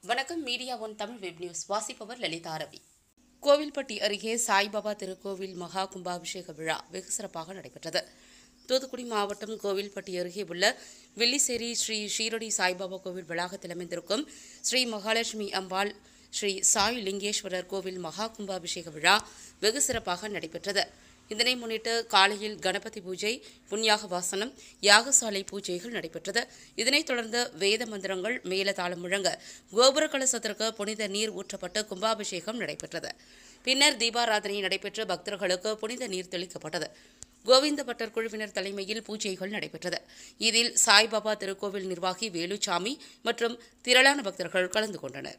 வணக்கம் media one Tamil web news வாசிப்பவர் லலிதா ரவி கோவில்பட்டி அருகே சாய்பாபா திருக்கோவில் மகா கும்பாபிஷேக விழா வெகு சிறப்பாக நடைபெற்றது தூத்துக்குடி மாவட்டம் கோவில்பட்டி அருகே உள்ள வில்லிசேரி ஸ்ரீ ஷீரடி சாய்பாபா கோவில் வளாகத்தில் அமைந்திருக்கும் ஸ்ரீ மகாலட்சுமி அம்பாள் ஸ்ரீ சாய் லிங்கேஸ்வரர் கோவில் மகா கும்பாபிஷேக விழா வெகு சிறப்பாக நடைபெற்றது இதனை முன்னிட்டு காலையில் கணபதி பூஜை புண்ணியாக வாசனம் யாகசாலை பூஜைகள் நடைபெற்றது இதனைத் தொடர்ந்து வேத மந்திரங்கள் மேலதாளம் முழங்க கோபுர கலசத்திற்கு புனித நீர் ஊற்றப்பட்டு கும்பாபிஷேகம் நடைபெற்றது பின்னர் தீபாராதனை நடைபெற்று பக்தர்களுக்கு புனித நீர் தெளிக்கப்பட்டது கோவிந்த பட்டர் குழுவினர் தலைமையில் பூஜைகள் நடைபெற்றது இதில் சாய்பாபா திருக்கோவில் நிர்வாகி வேலுச்சாமி மற்றும் திரளான பக்தர்கள் கலந்து கொண்டனர்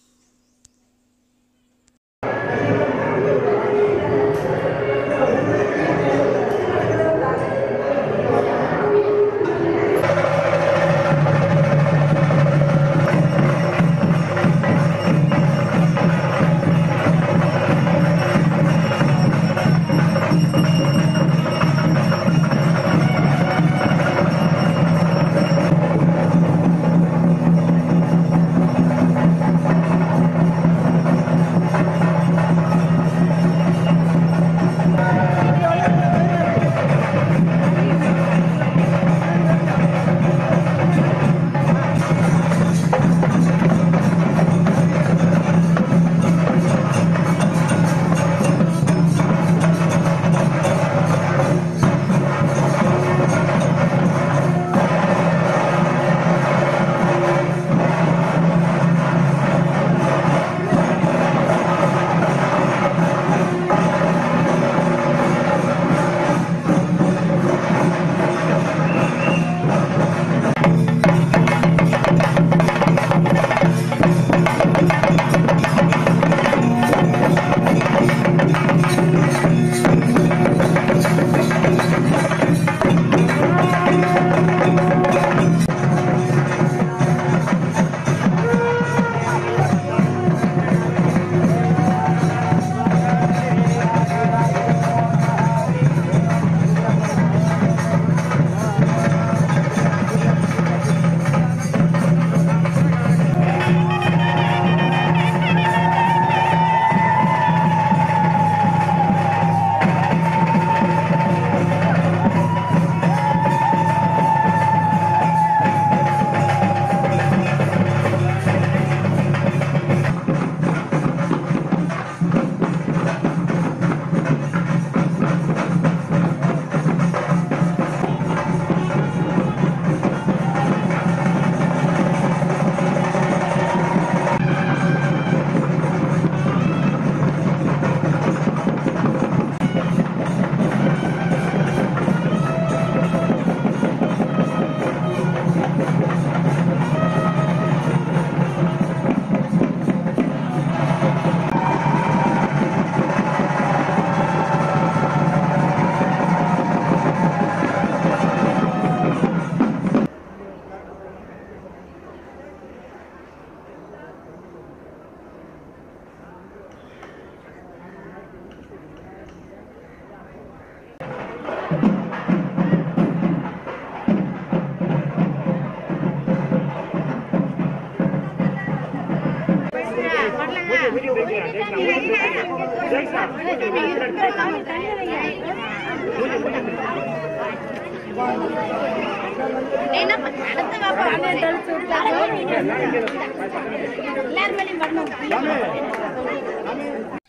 என்ன பண்ண அடுத்த வாப்பா எல்லாரும் மேலேயும் வரணும்